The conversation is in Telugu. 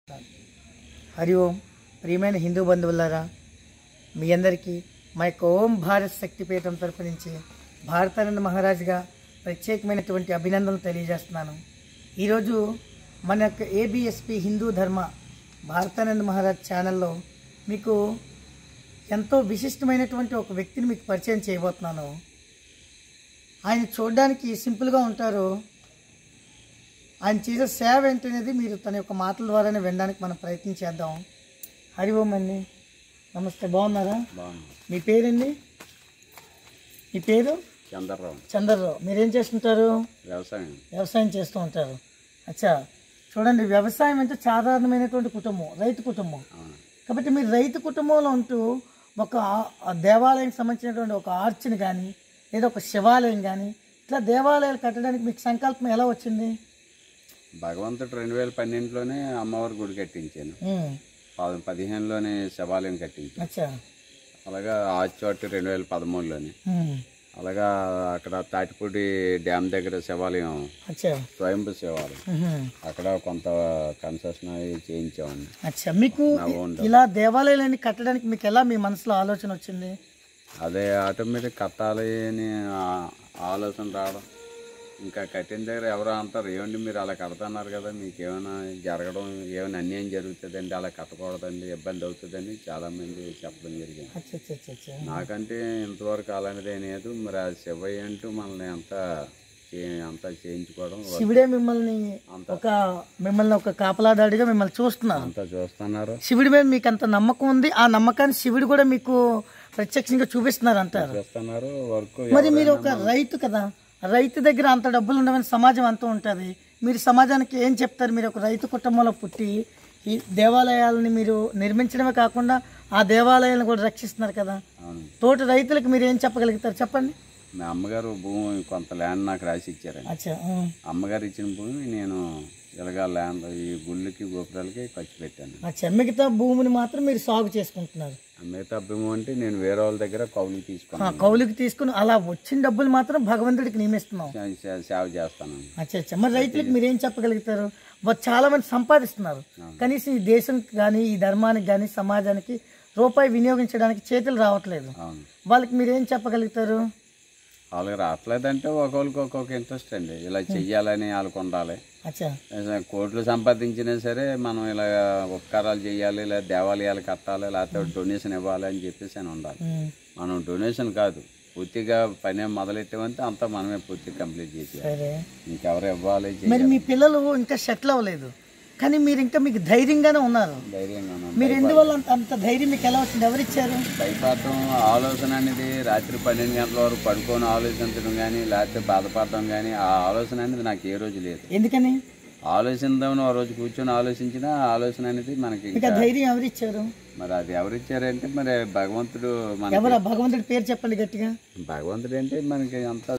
హరి ఓం ప్రియమైన హిందూ బంధువులారా మీ అందరికీ మా యొక్క ఓం భారత్ శక్తిపీఠం తరపు నుంచి భారతానంద మహారాజ్గా ప్రత్యేకమైనటువంటి అభినందనలు తెలియజేస్తున్నాను ఈరోజు మన యొక్క ఏబిఎస్పి హిందూ ధర్మ భారతానంద మహారాజ్ ఛానల్లో మీకు ఎంతో విశిష్టమైనటువంటి ఒక వ్యక్తిని మీకు పరిచయం చేయబోతున్నాను ఆయన చూడడానికి సింపుల్గా ఉంటారు ఆయన చేసే సేవ ఏంటనేది మీరు తన యొక్క మాటల ద్వారానే వినడానికి మనం ప్రయత్నం చేద్దాం హరి ఓం అండి నమస్తే బాగున్నారా బాగుంది మీ పేరండి మీ పేరు చంద్రరావు చంద్రరావు మీరేం చేస్తుంటారు వ్యవసాయం వ్యవసాయం చేస్తూ ఉంటారు అచ్చా చూడండి వ్యవసాయం అంటే సాధారణమైనటువంటి కుటుంబం రైతు కుటుంబం అవును కాబట్టి మీరు రైతు కుటుంబంలో ఉంటూ ఒక ఆ- ఆ దేవాలయానికి సంబంధించినటువంటి ఒక ఆర్చిని కానీ లేదా ఒక శివాలయం కానీ ఇట్లా దేవాలయాలు కట్టడానికి మీకు సంకల్పం ఎలా వచ్చింది భగవంతుడు రెండు వేల పన్నెండులోనే అమ్మవారి గుడి కట్టించాను ఉమ్, పద- పదిహేనులోనే శివాలయం కట్టించాను అచ్చా అలాగా ఆచోటి రెండు వేల పదమూడులోని ఉమ్, అలాగా అక్కడ తాటిపూడి డ్యామ్ దగ్గర శివాలయం అచ్చా స్వయంభూ శివాలయం ఉహు, అక్కడ కొంత కన్సెషన్ అవి చేయించామండి అచ్చా మీకు నా ఓన్ ఇలా దేవాలయాలన్నీ కట్టడానికి మీకు ఎలా మీ మనసులో ఆలోచన వచ్చింది అదే ఆటోమేటిక్ కట్టాలి అని ఆ- ఆలోచన రావడం ఇంకా కట్టిన దగ్గర ఎవరో అంటారు ఏమండి మీరు అలా కడుతున్నారు కదా మీకు ఏమైనా జరగడం ఏమైనా అన్యాయం జరుగుతుందండి అలా కట్టకూడదండి ఇబ్బంది అవుతుందని చాలామంది చెప్పడం జరిగింది అచ్చా అచ్చా అచ్చా అచ్చా నాకంటే ఇంతవరకు అలాంటిది ఏం లేదు మరి ఆ శివయ్య అంటూ మనల్ని అంతా చే- అంతా చేయించుకోవడం శివుడే మిమ్మల్ని ఒక మిమ్మల్ని ఒక కాపలాదాడిగా మిమ్మల్ని చూస్తున్నారు అంతా చూస్తున్నారు శివుడి మీద మీకు అంత నమ్మకం ఉంది ఆ నమ్మకాన్ని శివుడు కూడా మీకు ప్రత్యక్షంగా చూపిస్తున్నారు అంటారు చూస్తున్నారు వర్క్ మరి మీరు ఒక రైతు కదా రైతు దగ్గర అంత డబ్బులు ఉండవని సమాజం అంతా ఉంటుంది మీరు సమాజానికి ఏం చెప్తారు మీరు ఒక రైతు కుటుంబంలో పుట్టి ఈ దేవాలయాలని మీరు నిర్మించడమే కాకుండా ఆ దేవాలయాలను కూడా రక్షిస్తున్నారు కదా అవును తోటి రైతులకు మీరు ఏం చెప్పగలుగుతారు చెప్పండి మా అమ్మగారు భూమి కొంత ల్యాండ్ నాకు రాసి ఇచ్చారండి అచ్చా ఆ. అమ్మగారు ఇచ్చిన భూమి నేను ఇలాగా ల్యాండ్ ఈ గుళ్ళకి గోపురాలకి ఖర్చు పెట్టాను అచ్చా మిగతా భూమిని మాత్రం మీరు సాగు చేసుకుంటున్నారు మిగతా భూమి అంటే నేను వేరే వాళ్ళ దగ్గర కౌలు ఆ, తీసుకున్నాను కౌలుకి తీసుకుని అలా వచ్చిన డబ్బులు మాత్రం భగవంతుడికి నియమిస్తున్నాం సే- సే- సేవ చేస్తాను అచ్చా అచ్చా మరి రైతులకు మీరు ఏం చెప్పగలుగుతారు వాళ్ళు చాలా మంది సంపాదిస్తున్నారు కనీసం ఈ దేశానికి కానీ ఈ ధర్మానికి కానీ సమాజానికి రూపాయి వినియోగించడానికి చేతులు రావట్లేదు అవును వాళ్ళకి మీరు ఏం చెప్పగలుగుతారు వాళ్ళకి రావట్లేదంటే ఒక్కొక్కరికి ఒక్కొక్క ఇంట్రెస్ట్ అండి ఇలా చెయ్యాలని వాళ్ళకి ఉండాలి అచ్చా కోట్లు సంపాదించినా సరే మనం ఇలా ఉపకారాలు చేయాలి లేదా దేవాలయాలు కట్టాలి లేకపోతే డొనేషన్ ఇవ్వాలి అని చెప్పేసి అని ఉండాలి ఉమ్, మనం డొనేషన్ కాదు పూర్తిగా పని మొదలెట్టామంటే అంతా మనమే పూర్తిగా కంప్లీట్ చేసేయాలి సరే ఇంకెవరు ఇవ్వాలి మరి చేయాలి మీ పిల్లలు ఇంకా సెటిల్ అవ్వలేదు కానీ మీరు ఇంకా మీకు ధైర్యంగానే ఉన్నారు ధైర్యంగా ఉన్నాం. మీరు ఎందువల్ల అంత అంత ధైర్యం మీకు ఎలా వచ్చింది ఎవరిచ్చారు భయపడటం ఆలోచన అనేది రాత్రి పన్నెండు గంటల వరకు పడుకొని ఆలోచించడం కానీ లేకపోతే బాధపడటం కానీ ఆ ఆలోచన అనేది నాకు ఏ రోజు లేదు ఎందుకని ఆలోచిద్దామని ఆ రోజు కూర్చొని ఆలోచించినా ఆ ఆలోచన అనేది మనకి మీకు ఆ ఇంకా ధైర్యం ఎవరిచ్చారు మరి అది ఎవరిచ్చారంటే మరి భగవంతుడు మన ఎవరు ఆ భగవంతుడి పేరు చెప్పండి గట్టిగా భగవంతుడు అంటే మనకి అంత